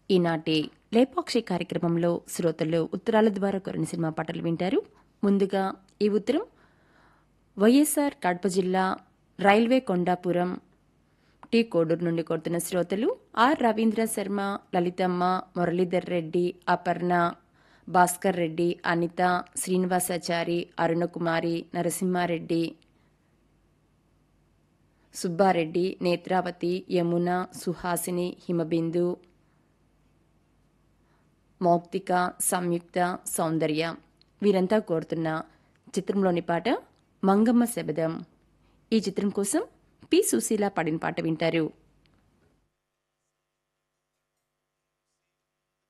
ఈనాటి లేపాక్షి కార్యక్రమంలో శ్రోతలు ఉత్తరాల ద్వారా కొరని సినిమా పాటలు వింటారు ముందుగా ఈ ఉత్తరం వైఎస్ఆర్ కడప జిల్లా రైల్వే కొండాపురం టీ కోడూరు నుండి కోరుతున్న శ్రోతలు ఆర్ రవీంద్ర శర్మ లలితమ్మ మురళీధర్ రెడ్డి అపర్ణ భాస్కర్ రెడ్డి అనిత శ్రీనివాసాచారి అరుణకుమారి నరసింహారెడ్డి సుబ్బారెడ్డి నేత్రావతి యమున సుహాసిని హిమబిందు మౌక్తిక సంయుక్త సౌందర్య వీరంతా కోరుతున్న చిత్రంలోని పాట మంగమ్మ శబదం ఈ చిత్రం కోసం పి సుశీల పాడిన పాట వింటారు